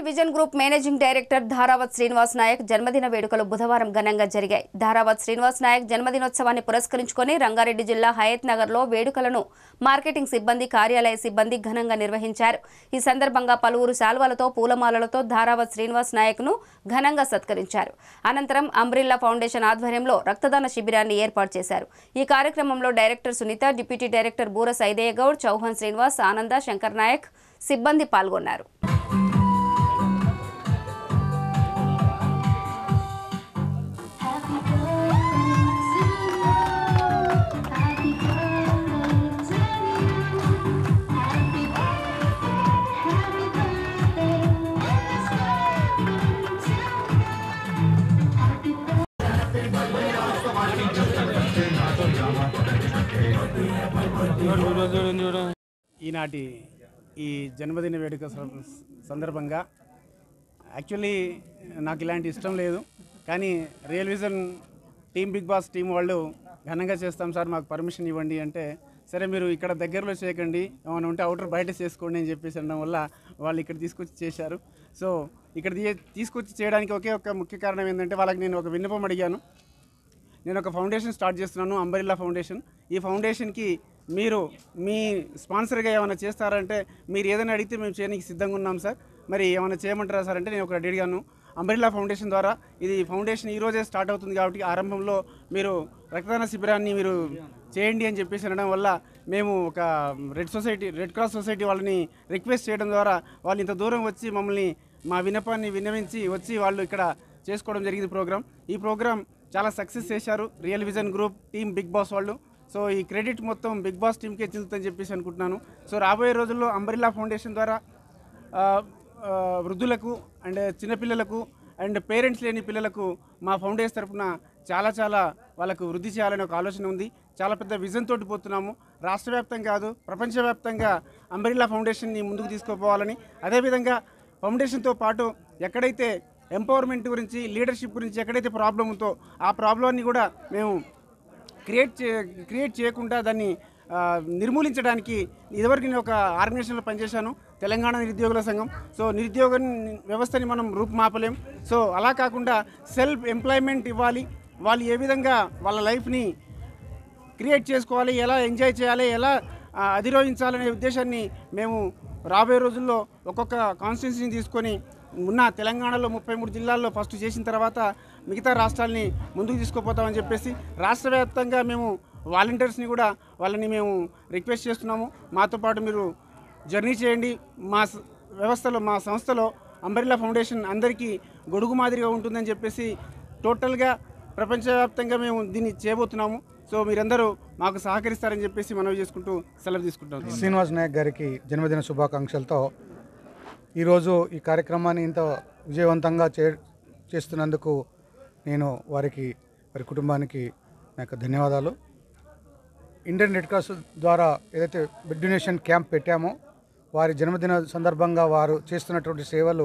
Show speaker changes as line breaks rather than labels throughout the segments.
Vision group managing director Dharavath Srinivas Nayak జన్మదిన వేడుకలు బుధవారం ఘనంగా జరిగాయి ధారావత్ శ్రీనివాస్ నాయక్ జన్మదినోత్సవాన్ని పురస్కరించుకొని రంగారెడ్డి జిల్లా హయత్ నగర్లో వేడుకలను మార్కెటింగ్ సిబ్బంది కార్యాలయ సిబ్బంది ఘనంగా నిర్వహించారు ఈ సందర్భంగా పలువురు శాల్వాలతో పూలమాలలతో ధారావత్ శ్రీనివాస్ నాయక్ను ఘనంగా సత్కరించారు అనంతరం అంబ్రిల్లా ఫౌండేషన్ ఆధ్వర్యంలో రక్తదాన శిబిరాన్ని ఏర్పాటు చేశారు ఈ కార్యక్రమంలో డైరెక్టర్ సునీత డిప్యూటీ డైరెక్టర్ బూర సైదయ్య గౌడ్ చౌహాన్ శ్రీనివాస్ ఆనంద శంకర్ నాయక్ సిబ్బంది పాల్గొన్నారు
Happy birthday to you. Happy birthday to you. Happy birthday, happy birthday, Miss Mary to you. Happy birthday.
ఈనాటి ఈ జన్మదిన వేడుక సం- సందర్భంగా యాక్చువల్లీ నాకు ఇలాంటి ఇష్టం లేదు కానీ real vision team big boss team వాళ్ళు ఘనంగా చేస్తాం సార్ మాకు పర్మిషన్ ఇవ్వండి అంటే సరే మీరు ఇక్కడ దగ్గరలో చేయకండి ఏమైనా ఉంటే అవుటర్ బయట చేసుకోండి అని చెప్పేసి అనడం వల్ల వాళ్ళు ఇక్కడ తీసుకొచ్చి చేశారు సో ఇక్కడ తీ- తీసుకొచ్చి చేయడానికి ఒకే ఒక ముఖ్య కారణం ఏంటంటే వాళ్ళకి నేను ఒక విన్నపం అడిగాను నేను ఒక ఫౌండేషన్ స్టార్ట్ చేస్తున్నాను అంబరిల్లా ఫౌండేషన్ ఈ ఫౌండేషన్కి మీరు మీ స్పాన్సర్గా ఏమైనా చేస్తారంటే మీరు ఏదైనా అడిగితే మేము చేయడానికి సిద్ధంగా ఉన్నాం సార్ మరి ఏమైనా చేయమంటారా సార్ అంటే నేను ఒకటి అడిగాను అంబరిల్లా ఫౌండేషన్ ద్వారా ఇది ఫౌండేషన్ ఈ రోజే స్టార్ట్ అవుతుంది కాబట్టి ఆరంభంలో మీరు రక్తదాన శిబిరాన్ని మీరు చేయండి అని చెప్పేసి అనడం వల్ల మేము ఒక red society red cross society వాళ్ళని రిక్వెస్ట్ చేయడం ద్వారా వాళ్ళు ఇంత దూరం వచ్చి మమ్మల్ని మా విన్నపాన్ని విన్నవించి వచ్చి వాళ్ళు ఇక్కడ చేసుకోవడం జరిగింది ప్రోగ్రామ్ ఈ ప్రోగ్రామ్ చాలా సక్సెస్ చేశారు real vision group team big boss వాళ్ళు సో ఈ క్రెడిట్ మొత్తం బిగ్ బాస్ టీమ్కే చెందుతుందని చెప్పేసి అనుకుంటున్నాను సో రాబోయే రోజుల్లో అంబరిల్లా ఫౌండేషన్ ద్వారా ఆ, ఆ, వృద్ధులకు అండ్ చిన్నపిల్లలకు అండ్ పేరెంట్స్ లేని పిల్లలకు మా ఫౌండేషన్ తరపున చాలా చాలా వాళ్ళకు వృద్ధి చేయాలని ఒక ఆలోచన ఉంది చాలా పెద్ద విజన్ తోటి పోతున్నాము రాష్ట్ర వ్యాప్తంగా కాదు ప్రపంచవ్యాప్తంగా అంబరిల్లా ఫౌండేషన్ని ముందుకు తీసుకుపోవాలని అదేవిధంగా ఫౌండేషన్తో పాటు ఎక్కడైతే ఎంపవర్మెంట్ గురించి లీడర్షిప్ గురించి ఎక్కడైతే ప్రాబ్లం ఉందో ఆ ప్రాబ్లమ్ని కూడా మేము క్రియేట్ చే క్రియేట్ చేయకుండా దాన్ని ఆ, నిర్మూలించడానికి ఇదివరకు నేను ఒక ఆర్గనైజేషన్లో పనిచేశాను తెలంగాణ నిరుద్యోగుల సంఘం సో నిరుద్యోగ వ్యవస్థని మనం రూపుమాపలేం సో అలా కాకుండా సెల్ఫ్ ఎంప్లాయ్మెంట్ ఇవ్వాలి వాళ్ళు ఏ విధంగా వాళ్ళ లైఫ్ని క్రియేట్ చేసుకోవాలి ఎలా ఎంజాయ్ చేయాలి ఎలా ఆ, అధిరోహించాలనే ఉద్దేశాన్ని మేము రాబోయే రోజుల్లో ఒక్కొక్క కాన్స్టిట్యున్సీని తీసుకొని ఉన్న తెలంగాణలో ముప్పై మూడు జిల్లాల్లో ఫస్ట్ చేసిన తర్వాత మిగతా రాష్ట్రాలని ముందుకు తీసుకుపోతామని చెప్పేసి రాష్ట్ర వ్యాప్తంగా మేము వాలంటీర్స్ని కూడా వాళ్ళని మేము రిక్వెస్ట్ చేస్తున్నాము మాతో పాటు మీరు జర్నీ చేయండి మా స- వ్యవస్థలో మా సంస్థలో అంబరిల్లా ఫౌండేషన్ అందరికీ గొడుగు మాదిరిగా ఉంటుందని చెప్పేసి టోటల్గా ప్రపంచవ్యాప్తంగా మేము దీన్ని చేయబోతున్నాము సో మీరందరూ మాకు సహకరిస్తారని చెప్పేసి మనవి చేసుకుంటూ సెలవు తీసుకుంటాం
శ్రీనివాస్ నాయక్ గారికి జన్మదిన శుభాకాంక్షలతో ఈరోజు ఈ కార్యక్రమాన్ని ఇంత విజయవంతంగా చే చేస్తున్నందుకు నేను వారికి వారి కుటుంబానికి నా యొక్క ధన్యవాదాలు ఇండియన్ రెడ్ క్రాస్ ద్వారా ఏదైతే బ్లడ్ డొనేషన్ క్యాంప్ పెట్టామో వారి జన్మదిన సందర్భంగా వారు చేస్తున్నటువంటి సేవలు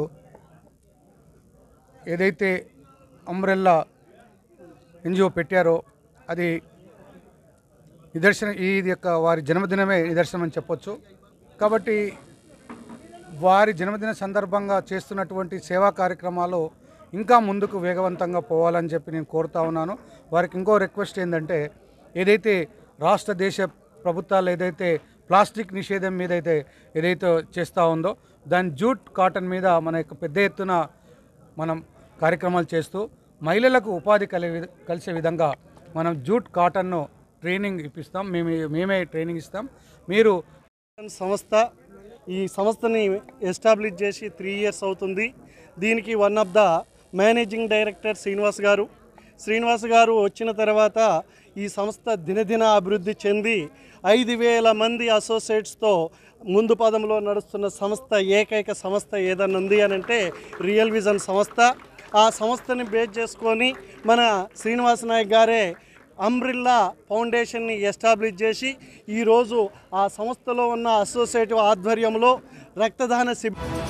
ఏదైతే అంబ్రెల్లా ఎన్జిఓ పెట్టారో అది నిదర్శనం ఈ యొక్క వారి జన్మదినమే నిదర్శనం అని చెప్పొచ్చు కాబట్టి వారి జన్మదిన సందర్భంగా చేస్తున్నటువంటి సేవా కార్యక్రమాలు ఇంకా ముందుకు వేగవంతంగా పోవాలని చెప్పి నేను కోరుతా ఉన్నాను వారికి ఇంకో రిక్వెస్ట్ ఏంటంటే ఏదైతే రాష్ట్ర దేశ ప్రభుత్వాలు ఏదైతే ప్లాస్టిక్ నిషేధం మీద అయితే ఏదైతే చేస్తూ ఉందో దాని జూట్ కాటన్ మీద మన యొక్క పెద్ద ఎత్తున మనం కార్యక్రమాలు చేస్తూ మహిళలకు ఉపాధి కలిగే కలిసే విధంగా మనం జూట్ కాటన్ను ట్రైనింగ్ ఇప్పిస్తాం మేము మేమే ట్రైనింగ్ ఇస్తాం మీరు
సంస్థ ఈ సంస్థని ఎస్టాబ్లిష్ చేసి త్రీ ఇయర్స్ అవుతుంది దీనికి one of the managing director Srinivas garu Srinivas గారు వచ్చిన తర్వాత ఈ సంస్థ దినదిన అభివృద్ధి చెంది ఐదు వేల మంది అసోసియేట్స్తో ముందు పదంలో నడుస్తున్న సంస్థ ఏకైక సంస్థ ఏదన్నా ఉంది అని అంటే రియల్ విజన్ సంస్థ ఆ సంస్థని బేస్ చేసుకొని మన శ్రీనివాస్ నాయక్ గారే అంబ్రిల్లా ఫౌండేషన్ని ఎస్టాబ్లిష్ చేసి ఈరోజు ఆ సంస్థలో ఉన్న అసోసియేటివ్ ఆధ్వర్యంలో రక్తదాన శిబిరం